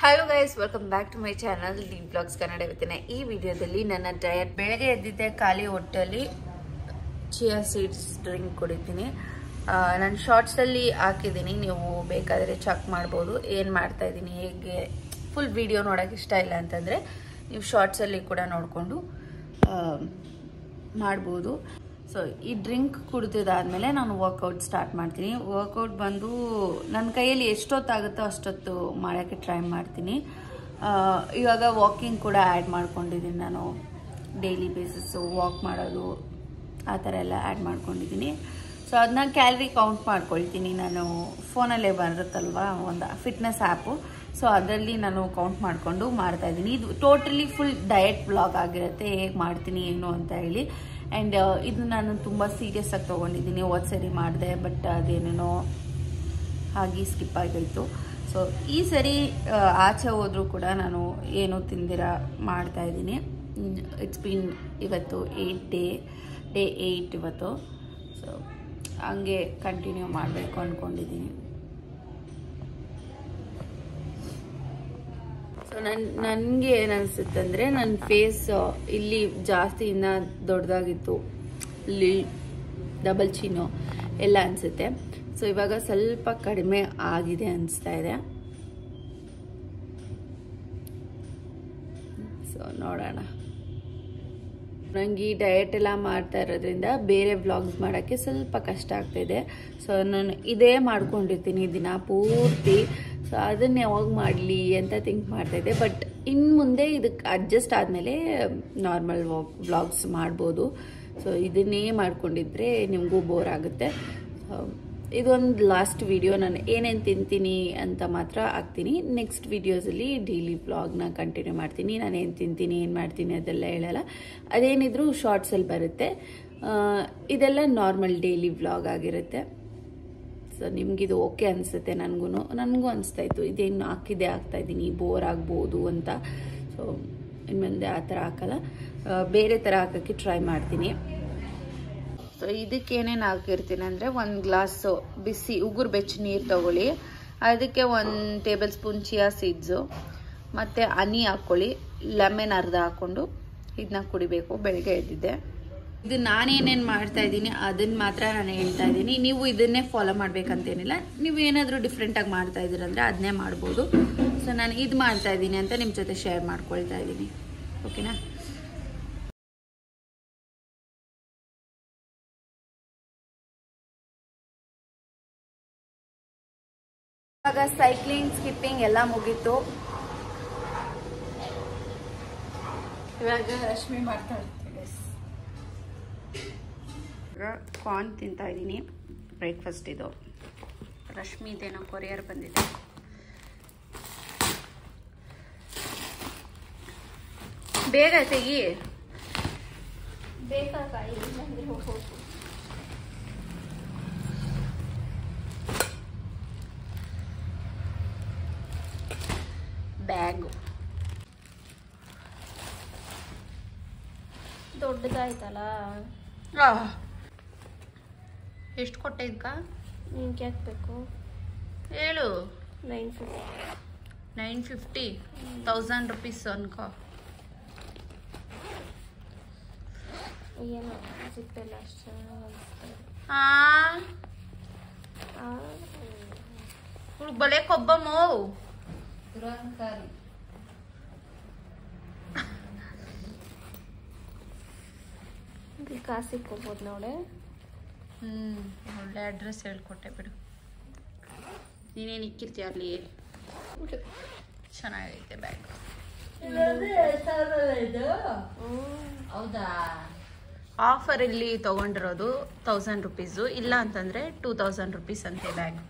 hello guys welcome back to my channel D blogs Kannada ಇವತ್ತಿನ ಈ ವಿಡಿಯೋದಲ್ಲಿ ನನ್ನ ಡಯಟ್ ಬೆಳಗ್ಗೆ ಎದ್ದಿದ್ದೆ ಖಾಲಿ ಹೊಟ್ಟೆಲಿ ಚಿಯಾ ಸೀಡ್ಸ್ ಡ್ರಿಂಕ್ ಕುಡಿತೀನಿ ನಾನು ಶಾರ್ಟ್ಸಲ್ಲಿ ಹಾಕಿದ್ದೀನಿ ನೀವು ಬೇಕಾದರೆ ಚೆಕ್ ಮಾಡ್ಬೋದು ಏನು ಮಾಡ್ತಾ ಇದ್ದೀನಿ ಹೇಗೆ ಫುಲ್ ವಿಡಿಯೋ ನೋಡೋಕೆ ಇಷ್ಟ ಇಲ್ಲ ಅಂತಂದರೆ ನೀವು ಶಾರ್ಟ್ಸಲ್ಲಿ ಕೂಡ ನೋಡಿಕೊಂಡು ಮಾಡ್ಬೋದು ಸೊ ಈ ಡ್ರಿಂಕ್ ಕುಡಿದಿದ್ದಾದಮೇಲೆ ನಾನು ವರ್ಕೌಟ್ ಸ್ಟಾರ್ಟ್ ಮಾಡ್ತೀನಿ ವರ್ಕೌಟ್ ಬಂದು ನನ್ನ ಕೈಯಲ್ಲಿ ಎಷ್ಟೊತ್ತಾಗುತ್ತೋ ಅಷ್ಟೊತ್ತು ಮಾಡೋಕ್ಕೆ ಟ್ರೈ ಮಾಡ್ತೀನಿ ಆ, ಇವಾಗ ವಾಕಿಂಗ್ ಕೂಡ ಆ್ಯಡ್ ಮಾಡ್ಕೊಂಡಿದ್ದೀನಿ ನಾನು ಡೈಲಿ ಬೇಸಿಸ್ಸು ವಾಕ್ ಮಾಡೋದು ಆ ಥರ ಎಲ್ಲ ಆ್ಯಡ್ ಮಾಡ್ಕೊಂಡಿದ್ದೀನಿ ಸೊ ಅದನ್ನ ಕ್ಯಾಲರಿ ಕೌಂಟ್ ಮಾಡ್ಕೊಳ್ತೀನಿ ನಾನು ಫೋನಲ್ಲೇ ಬರುತ್ತಲ್ವಾ ಒಂದು ಫಿಟ್ನೆಸ್ ಆ್ಯಪು ಸೊ ಅದರಲ್ಲಿ ನಾನು ಕೌಂಟ್ ಮಾಡಿಕೊಂಡು ಮಾಡ್ತಾಯಿದ್ದೀನಿ ಇದು ಟೋಟಲಿ ಫುಲ್ ಡಯಟ್ ಬ್ಲಾಗ್ ಆಗಿರುತ್ತೆ ಹೇಗೆ ಮಾಡ್ತೀನಿ ಏನು ಅಂತ ಹೇಳಿ ಆ್ಯಂಡ್ ಇದು ನಾನು ತುಂಬ ಸೀರಿಯಸ್ ಆಗಿ ತೊಗೊಂಡಿದ್ದೀನಿ ಒಂದು ಸರಿ ಮಾಡಿದೆ ಬಟ್ ಅದೇನೇನೋ ಹಾಗೆ ಸ್ಕಿಪ್ ಆಗೋಯ್ತು ಸೊ ಈ ಸರಿ ಆ, ಆಚೆ ಹೋದರೂ ಕೂಡ ನಾನು ಏನು ತಿಂದಿರ ಮಾಡ್ತಾ ಇದ್ದೀನಿ ಇಟ್ಸ್ ಬೀನ್ ಇವತ್ತು ಏಯ್ಟ್ ಡೇ ಡೇ ಏಯ್ಟ್ ಇವತ್ತು ಸೊ ಹಂಗೆ ಕಂಟಿನ್ಯೂ ಮಾಡಬೇಕು ಅಂದ್ಕೊಂಡಿದ್ದೀನಿ ಸೊ ನನ್ ನನಗೆ ಏನು ಅನಿಸುತ್ತೆ ಅಂದರೆ ನನ್ನ ಫೇಸ್ ಇಲ್ಲಿ ಜಾಸ್ತಿ ಇನ್ನ ದೊಡ್ಡದಾಗಿತ್ತು ಇಲ್ಲಿ ಡಬಲ್ ಚಿನ್ನು ಎಲ್ಲ ಅನಿಸುತ್ತೆ ಸೊ ಇವಾಗ ಸ್ವಲ್ಪ ಕಡಿಮೆ ಆಗಿದೆ ಅನಿಸ್ತಾ ಇದೆ ಸೊ ನೋಡೋಣ ನಂಗೆ ಈ ಡಯಟ್ ಎಲ್ಲ ಮಾಡ್ತಾ ಇರೋದ್ರಿಂದ ಬೇರೆ ವ್ಲಾಗ್ಸ್ ಮಾಡೋಕ್ಕೆ ಸ್ವಲ್ಪ ಕಷ್ಟ ಆಗ್ತಾಯಿದೆ ಸೊ ನಾನು ಇದೇ ಮಾಡ್ಕೊಂಡಿರ್ತೀನಿ ದಿನ ಪೂರ್ತಿ ಸೊ ಅದನ್ನ ಯಾವಾಗ ಮಾಡಲಿ ಅಂತ ಥಿಂಕ್ ಮಾಡ್ತಾಯಿದ್ದೆ ಬಟ್ ಇನ್ನು ಮುಂದೆ ಇದಕ್ಕೆ ಅಡ್ಜಸ್ಟ್ ಆದಮೇಲೆ ನಾರ್ಮಲ್ ವ್ಲಾಗ್ಸ್ ಮಾಡ್ಬೋದು ಸೊ ಇದನ್ನೇ ಮಾಡ್ಕೊಂಡಿದ್ರೆ ನಿಮಗೂ ಬೋರ್ ಆಗುತ್ತೆ ಸೊ ಇದೊಂದು ಲಾಸ್ಟ್ ವಿಡಿಯೋ ನಾನು ಏನೇನು ತಿಂತೀನಿ ಅಂತ ಮಾತ್ರ ಹಾಕ್ತೀನಿ ನೆಕ್ಸ್ಟ್ ವಿಡಿಯೋಸಲ್ಲಿ ಡೈಲಿ ವ್ಲಾಗ್ನ ಕಂಟಿನ್ಯೂ ಮಾಡ್ತೀನಿ ನಾನು ಏನು ತಿಂತೀನಿ ಏನು ಮಾಡ್ತೀನಿ ಅದೆಲ್ಲ ಹೇಳಲ್ಲ ಅದೇನಿದ್ರು ಶಾರ್ಟ್ಸಲ್ಲಿ ಬರುತ್ತೆ ಆ, ಇದೆಲ್ಲ ನಾರ್ಮಲ್ ಡೈಲಿ ವ್ಲಾಗ್ ಆಗಿರುತ್ತೆ ಸೊ ನಿಮಗಿದು ಓಕೆ ಅನಿಸುತ್ತೆ ನನಗೂ ನನಗೂ ಅನಿಸ್ತಾ ಇತ್ತು ಇದೇನು ಹಾಕಿದೆ ಹಾಕ್ತಾ ಇದ್ದೀನಿ ಬೋರ್ ಆಗ್ಬೋದು ಅಂತ ಸೊ ಇನ್ಮುಂದೆ ಆ ಥರ ಹಾಕಲ್ಲ ಆ, ಬೇರೆ ಥರ ಹಾಕೋಕ್ಕೆ ಟ್ರೈ ಮಾಡ್ತೀನಿ ಸೊ ಇದಕ್ಕೆ ಏನೇನು ಹಾಕಿರ್ತೀನಿ ಅಂದರೆ ಒಂದು ಗ್ಲಾಸು ಬಿಸಿ ಉಗುರು ಬೆಚ್ಚ ನೀರು ತಗೊಳ್ಳಿ ಅದಕ್ಕೆ ಒಂದು ಟೇಬಲ್ ಸ್ಪೂನ್ ಚಿಯಾ ಸೀಡ್ಸು ಮತ್ತು ಹನಿ ಹಾಕ್ಕೊಳ್ಳಿ ಲೆಮನ್ ಅರ್ಧ ಹಾಕ್ಕೊಂಡು ಇದನ್ನ ಕುಡಿಬೇಕು ಬೆಳಗ್ಗೆ ಎದ್ದಿದ್ದೆ ಇದು ನಾನೇನೇನು ಮಾಡ್ತಾ ಇದ್ದೀನಿ ಅದನ್ನ ಮಾತ್ರ ನಾನು ಹೇಳ್ತಾ ಇದ್ದೀನಿ ನೀವು ಇದನ್ನೇ ಫಾಲೋ ಮಾಡ್ಬೇಕಂತೇನಿಲ್ಲ ನೀವು ಏನಾದರೂ ಡಿಫ್ರೆಂಟಾಗಿ ಮಾಡ್ತಾ ಇದ್ದೀರಂದ್ರೆ ಅದನ್ನೇ ಮಾಡ್ಬೋದು ಸೊ ನಾನು ಇದು ಮಾಡ್ತಾ ಇದ್ದೀನಿ ಅಂತ ನಿಮ್ಮ ಜೊತೆ ಶೇರ್ ಮಾಡ್ಕೊಳ್ತಾ ಇದ್ದೀನಿ ಓಕೆನಾ ಇವಾಗ ಸೈಕ್ಲಿಂಗ್ ಸ್ಕಿಪ್ಪಿಂಗ್ ಎಲ್ಲ ಮುಗೀತು ಇವಾಗ ರಶ್ಮಿ ಮಾಡ್ತಾ ಇರ್ತೀನಿ ಕಾರ್ನ್ ತಿಂತಾ ಇದ್ದೀನಿ ಬ್ರೇಕ್ಫಾಸ್ಟ್ ಇದು ರಶ್ಮಿದೇನೋ ಕೊರಿಯರ್ ಬಂದಿದೆ ಬೇಗ ತೆಗಿ ಬ್ಯಾಗು ದೊಡ್ಡದಾಯ್ತಲ್ಲ ಎಷ್ಟು ಕೊಟ್ಟೆ ಇದಕ್ಕ ನಿನ್ಗೆ ಯಾಕೆ ಬೇಕು ಹೇಳು nine fifty nine fifty thousand rupees ಅನ್ಕೋ ಏನೋ ಸಿಕ್ತಲ್ಲ ಅಷ್ಟು ಚೆನ್ನಾಗಿ ಅನಿಸ್ತದೆ ಹಾ ಬಲೆ ಕೊಬ್ಬಮ್ಮೋ ಕಾಸಿಗೆ ಹೋಗ್ಬೋದು ನೋಡೆ ಹ್ಮ್ ಒಳ್ಳೆ ಅಡ್ರೆಸ್ ಹೇಳ್ಕೊಟ್ಟೆ ಬಿಡು ನೀನೇನು ಇಕ್ಕಿರ್ತೀಯ ಅಲ್ಲಿ ಚೆನ್ನಾಗೈತೆ ಬ್ಯಾಗ್ ಹೌದಾ ಆಫರ್ ಇಲ್ಲಿ ತಗೊಂಡಿರೋದು ತೌಸಂಡ್ ರುಪೀಸು ಇಲ್ಲ ಅಂತಂದ್ರೆ ಟೂ ತೌಸಂಡ್ ರುಪೀಸ್ ಅಂತೆ ಬ್ಯಾಗ್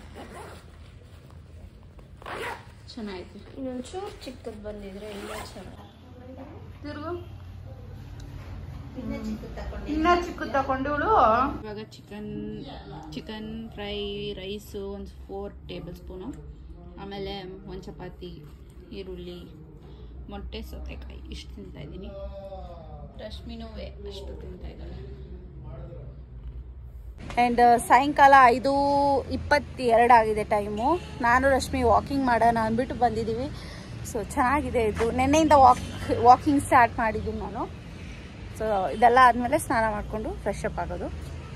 ಚೆನ್ನಾಗೈತೆ ಇನ್ನೊಂದು ಚೂರು ಚಿಕ್ಕದು ಬಂದಿದ್ರೆ ಇನ್ನೂ ಚೆನ್ನಾಗಿ ತಿರುಗು ಇನ್ನ ಚಿಕ್ಕ ತಕೊಂಡೆ ಇನ್ನ ಚಿಕ್ಕ ತಗೊಂಡಿವಳು ಇವಾಗ ಚಿಕನ್ ಚಿಕನ್ ಫ್ರೈ ರೈಸು ಒಂದು ಫೋರ್ ಟೇಬಲ್ ಸ್ಪೂನು ಆಮೇಲೆ ಒಂದು ಚಪಾತಿ ಈರುಳ್ಳಿ ಮೊಟ್ಟೆ ಸೌತೆಕಾಯಿ ಇಷ್ಟು ತಿಂತಾ ಇದ್ದೀನಿ ರಶ್ಮಿನೂ ಅಷ್ಟು ತಿಂತಾ ಇದ್ದಾಳೆ ಆ್ಯಂಡ್ ಸಾಯಂಕಾಲ ಐದು ಇಪ್ಪತ್ತೆರಡು ಆಗಿದೆ ಟೈಮು ನಾನು ರಶ್ಮಿ ವಾಕಿಂಗ್ ಮಾಡೋಣ ಅಂದ್ಬಿಟ್ಟು ಬಂದಿದ್ದೀವಿ ಸೊ ಚೆನ್ನಾಗಿದೆ ಇದು ನಿನ್ನೆಯಿಂದ ವಾಕ್ ವಾಕಿಂಗ್ ಸ್ಟಾರ್ಟ್ ಮಾಡಿದ್ದೀನಿ ನಾನು ಸೊ ಇದೆಲ್ಲ ಆದಮೇಲೆ ಸ್ನಾನ ಮಾಡಿಕೊಂಡು ಫ್ರೆಶ್ ಅಪ್ ಆಗೋದು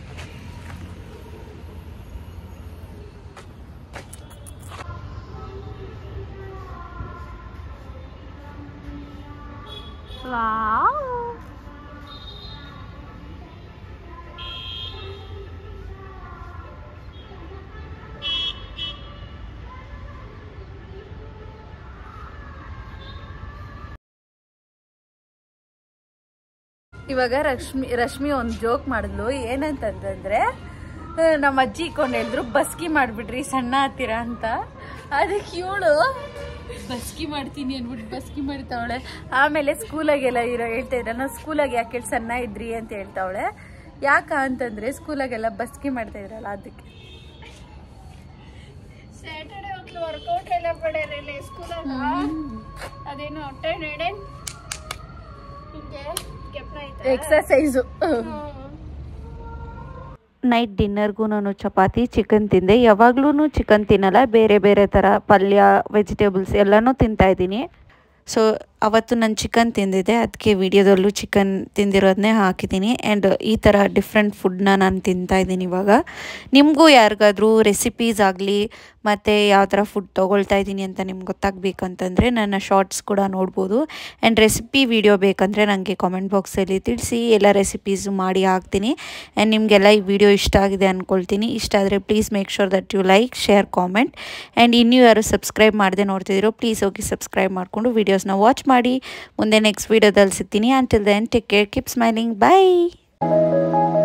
ಇವಾಗ ರಶ್ಮಿ ರಶ್ಮಿ ಒಂದು ಜೋಕ್ ಮಾಡಿದ್ಲು ಏನಂತಂದ್ರೆ ಆ, ನಮ್ಮ ಅಜ್ಜಿ ಇಕ್ಕೊಂಡು ಹೇಳಿದ್ರು ಬಸ್ಕಿ ಮಾಡ್ಬಿಡ್ರಿ ಸಣ್ಣ ಹತ್ತಿರ ಅಂತ ಅದಕ್ಕೆ ಇವಳು ಬಸ್ಕಿ ಮಾಡ್ತೀನಿ ಅಂದ್ಬಿಟ್ಟು ಬಸ್ಕಿ ಮಾಡ್ತಾವಳೆ ಆಮೇಲೆ ಸ್ಕೂಲಾಗೆಲ್ಲ ಇರೋ ಹೇಳ್ತಾ ಇದ್ರೆ ನಾವು ಸ್ಕೂಲಾಗ ಯಾಕೆ ಸಣ್ಣ ಇದ್ರಿ ಅಂತ ಹೇಳ್ತಾವಳೆ ಯಾಕ ಅಂತಂದ್ರೆ ಸ್ಕೂಲಾಗೆಲ್ಲ ಬಸ್ಕಿ ಮಾಡ್ತಾ ಇದ್ರಲ್ಲ ಅದಕ್ಕೆ ಸ್ಯಾಟರ್ಡೆ ಹೊತ್ತು ವರ್ಕೌಟ್ ಎಲ್ಲ ಪಡೆಯಲ್ಲ ಸ್ಕೂಲಾಗ ಅದೇನು ಹೊಟ್ಟೆ ನಡೆ ಹಿಂಗೆ ಕೆಪ್ನ ಐತೆ ಎಕ್ಸಸೈಸು ನೈಟ್ ಡಿನ್ನರ್ಗೂ ನಾನು ಚಪಾತಿ ಚಿಕನ್ ತಿಂದೆ ಯಾವಾಗ್ಲೂ ಚಿಕನ್ ತಿನ್ನಲ್ಲ ಬೇರೆ ಬೇರೆ ಥರ ಪಲ್ಯ ವೆಜಿಟೇಬಲ್ಸ್ ಎಲ್ಲನೂ ತಿಂತಾ ಇದ್ದೀನಿ ಸೊ ಅವತ್ತು ನಾನು ಚಿಕನ್ ತಿಂದಿದ್ದೆ ಅದಕ್ಕೆ ವಿಡಿಯೋದಲ್ಲೂ ಚಿಕನ್ ತಿಂದಿರೋದನ್ನೇ ಹಾಕಿದ್ದೀನಿ ಆ್ಯಂಡ್ ಈ ಥರ ಡಿಫ್ರೆಂಟ್ ಫುಡ್ನ ನಾನು ತಿಂತಾ ಇದ್ದೀನಿ ಇವಾಗ ನಿಮಗೂ ಯಾರಿಗಾದ್ರೂ ರೆಸಿಪೀಸ್ ಆಗಲಿ ಮತ್ತು ಯಾವ ಥರ ಫುಡ್ ತೊಗೊಳ್ತಾ ಇದ್ದೀನಿ ಅಂತ ನಿಮ್ಗೆ ಗೊತ್ತಾಗಬೇಕಂತಂದರೆ ನನ್ನ ಶಾರ್ಟ್ಸ್ ಕೂಡ ನೋಡ್ಬೋದು ಆ್ಯಂಡ್ ರೆಸಿಪಿ ವಿಡಿಯೋ ಬೇಕಂದರೆ ನನಗೆ ಕಾಮೆಂಟ್ ಬಾಕ್ಸಲ್ಲಿ ತಿಳಿಸಿ ಎಲ್ಲ ರೆಸಿಪೀಸು ಮಾಡಿ ಹಾಕ್ತೀನಿ ಆ್ಯಂಡ್ ನಿಮಗೆಲ್ಲ ಈ ವಿಡಿಯೋ ಇಷ್ಟ ಆಗಿದೆ ಅಂದ್ಕೊಳ್ತೀನಿ ಇಷ್ಟ ಆದರೆ please make sure that you like share comment and ಇನ್ನೂ ಯಾರು ಸಬ್ಸ್ಕ್ರೈಬ್ ಮಾಡದೆ ನೋಡ್ತಿದ್ದೀರೋ ಪ್ಲೀಸ್ ಹೋಗಿ ಸಬ್ಸ್ಕ್ರೈಬ್ ಮಾಡಿಕೊಂಡು ವೀಡಿಯೋಸ್ನ ವಾಚ್ ಮಾಡಿ ಮುಂದೆ ನೆಕ್ಸ್ಟ್ ವೀಡಿಯೋದಲ್ಲಿ ಸಿಗ್ತೀನಿ until then take care keep smiling by